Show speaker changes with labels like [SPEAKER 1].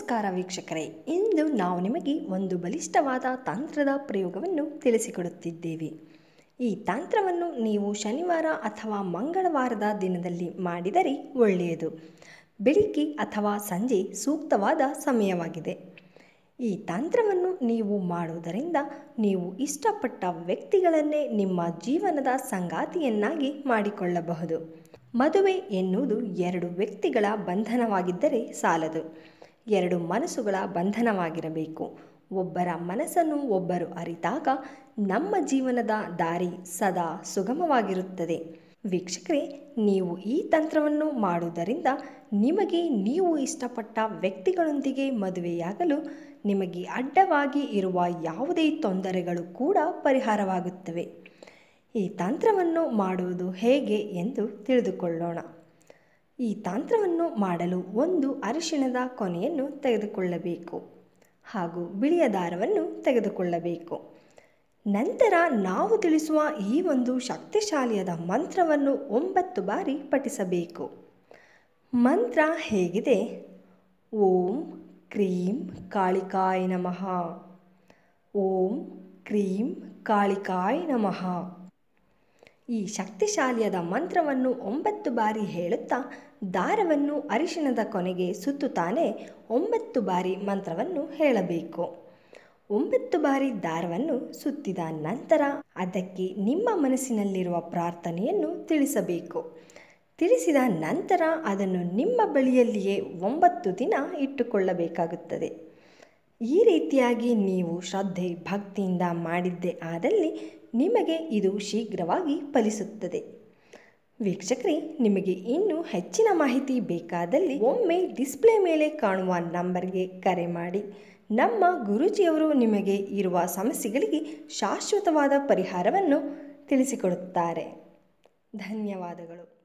[SPEAKER 1] ನಮಸ್ಕಾರ ವೀಕ್ಷಕರೇ ಇಂದು ನಾವು ನಿಮಗೆ ಒಂದು ಬಲಿಷ್ಠವಾದ ತಂತ್ರದ ಪ್ರಯೋಗವನ್ನು ತಿಳಿಸಿಕೊಡುತ್ತಿದ್ದೇವೆ ಈ ತಂತ್ರವನ್ನು ನೀವು ಶನಿವಾರ ಅಥವಾ ಮಂಗಳವಾರದ ದಿನದಲ್ಲಿ ಮಾಡಿದರೆ ಒಳ್ಳೆಯದು ಬೆಳಿಗ್ಗೆ ಅಥವಾ ಸಂಜೆ ಸೂಕ್ತವಾದ ಸಮಯವಾಗಿದೆ ಈ ತಂತ್ರವನ್ನು ನೀವು ಮಾಡುವುದರಿಂದ ನೀವು ಇಷ್ಟಪಟ್ಟ ವ್ಯಕ್ತಿಗಳನ್ನೇ ನಿಮ್ಮ ಜೀವನದ ಸಂಗಾತಿಯನ್ನಾಗಿ ಮಾಡಿಕೊಳ್ಳಬಹುದು ಮದುವೆ ಎನ್ನುವುದು ಎರಡು ವ್ಯಕ್ತಿಗಳ ಬಂಧನವಾಗಿದ್ದರೆ ಸಾಲದು ಎರಡು ಮನಸ್ಸುಗಳ ಬಂಧನವಾಗಿರಬೇಕು ಒಬ್ಬರ ಮನಸ್ಸನ್ನು ಒಬ್ಬರು ಅರಿತಾಗ ನಮ್ಮ ಜೀವನದ ದಾರಿ ಸದಾ ಸುಗಮವಾಗಿರುತ್ತದೆ ವೀಕ್ಷಕರೇ ನೀವು ಈ ತಂತ್ರವನ್ನು ಮಾಡುವುದರಿಂದ ನಿಮಗೆ ನೀವು ಇಷ್ಟಪಟ್ಟ ವ್ಯಕ್ತಿಗಳೊಂದಿಗೆ ಮದುವೆಯಾಗಲು ನಿಮಗೆ ಅಡ್ಡವಾಗಿ ಇರುವ ಯಾವುದೇ ತೊಂದರೆಗಳು ಕೂಡ ಪರಿಹಾರವಾಗುತ್ತವೆ ಈ ತಂತ್ರವನ್ನು ಮಾಡುವುದು ಹೇಗೆ ಎಂದು ತಿಳಿದುಕೊಳ್ಳೋಣ ಈ ತಂತ್ರವನ್ನು ಮಾಡಲು ಒಂದು ಅರಿಶಿಣದ ಕೊನೆಯನ್ನು ತೆಗೆದುಕೊಳ್ಳಬೇಕು ಹಾಗೂ ಬಿಳಿಯ ದಾರವನ್ನು ತೆಗೆದುಕೊಳ್ಳಬೇಕು ನಂತರ ನಾವು ತಿಳಿಸುವ ಈ ಒಂದು ಶಕ್ತಿಶಾಲಿಯಾದ ಮಂತ್ರವನ್ನು ಒಂಬತ್ತು ಬಾರಿ ಪಠಿಸಬೇಕು ಮಂತ್ರ ಹೇಗಿದೆ ಓಂ ಕ್ರೀಂ ಕಾಳಿಕಾಯ ನಮಃ ಓಂ ಕ್ರೀಂ ಕಾಳಿಕಾಯ ನಮಃ ಈ ಶಕ್ತಿಶಾಲಿಯಾದ ಮಂತ್ರವನ್ನು ಒಂಬತ್ತು ಬಾರಿ ಹೇಳುತ್ತಾ ದಾರವನ್ನು ಅರಿಶಿಣದ ಕೊನೆಗೆ ಸುತ್ತುತ್ತಾನೆ ಒಂಬತ್ತು ಬಾರಿ ಮಂತ್ರವನ್ನು ಹೇಳಬೇಕು ಒಂಬತ್ತು ಬಾರಿ ದಾರವನ್ನು ಸುತ್ತಿದ ನಂತರ ಅದಕ್ಕೆ ನಿಮ್ಮ ಮನಸ್ಸಿನಲ್ಲಿರುವ ಪ್ರಾರ್ಥನೆಯನ್ನು ತಿಳಿಸಬೇಕು ತಿಳಿಸಿದ ನಂತರ ಅದನ್ನು ನಿಮ್ಮ ಬಳಿಯಲ್ಲಿಯೇ ಒಂಬತ್ತು ದಿನ ಇಟ್ಟುಕೊಳ್ಳಬೇಕಾಗುತ್ತದೆ ಈ ರೀತಿಯಾಗಿ ನೀವು ಶ್ರದ್ಧೆ ಭಕ್ತಿಯಿಂದ ಮಾಡಿದ್ದೇ ಆದಲ್ಲಿ ನಿಮಗೆ ಇದು ಶೀಘ್ರವಾಗಿ ಫಲಿಸುತ್ತದೆ ವೀಕ್ಷಕರೇ ನಿಮಗೆ ಇನ್ನೂ ಹೆಚ್ಚಿನ ಮಾಹಿತಿ ಬೇಕಾದಲ್ಲಿ ಒಮ್ಮೆ ಡಿಸ್ಪ್ಲೇ ಮೇಲೆ ಕಾಣುವ ನಂಬರ್ಗೆ ಕರೆ ಮಾಡಿ ನಮ್ಮ ಗುರೂಜಿಯವರು ನಿಮಗೆ ಇರುವ ಸಮಸ್ಯೆಗಳಿಗೆ ಶಾಶ್ವತವಾದ ಪರಿಹಾರವನ್ನು ತಿಳಿಸಿಕೊಡುತ್ತಾರೆ ಧನ್ಯವಾದಗಳು